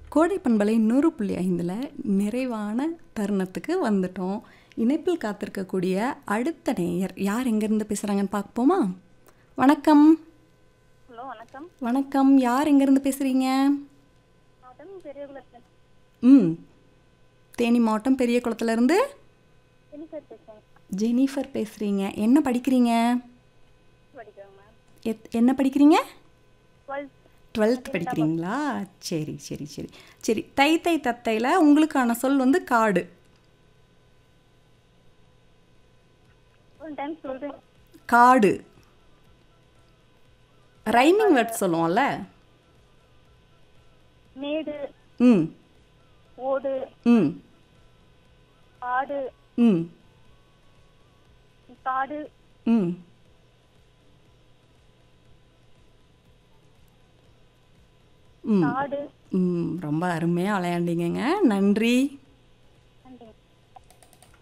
கோடை பண்பலை நூறு புள்ளி ஐந்தில் நிறைவான தருணத்துக்கு வந்துட்டோம் இணைப்பில் காத்திருக்கக்கூடிய அடுத்த நேயர் யார் எங்கேருந்து பேசுகிறாங்கன்னு பார்ப்போமா வணக்கம் ஹலோ வணக்கம் வணக்கம் யார் எங்கேருந்து பேசுகிறீங்க மேடம் பெரியகுளத்தில் ம் தேனி மாவட்டம் பெரிய குளத்துலேருந்து ஜெனிஃபர் பேசுகிறேன் ஜெனிஃபர் பேசுகிறீங்க என்ன படிக்கிறீங்க படிக்கிறேன் மேம் எத் என்ன படிக்கிறீங்க டுவெல்த் டுவெல்த் படிக்கிறீங்களா சரி சரி சரி சரி தை தை தத்தையில் உங்களுக்கான சொல் வந்து காடு ஒரு டைம் சொல்கிறேன் காடு ரைமிங் வேர்ட் சொல்லுவோம்ல மேடு ம் ஓடு ம் ஆடு ம் காடு ம் ம் காடு ம் ரொம்ப அருமையாக விளையாண்டீங்கங்க நன்றி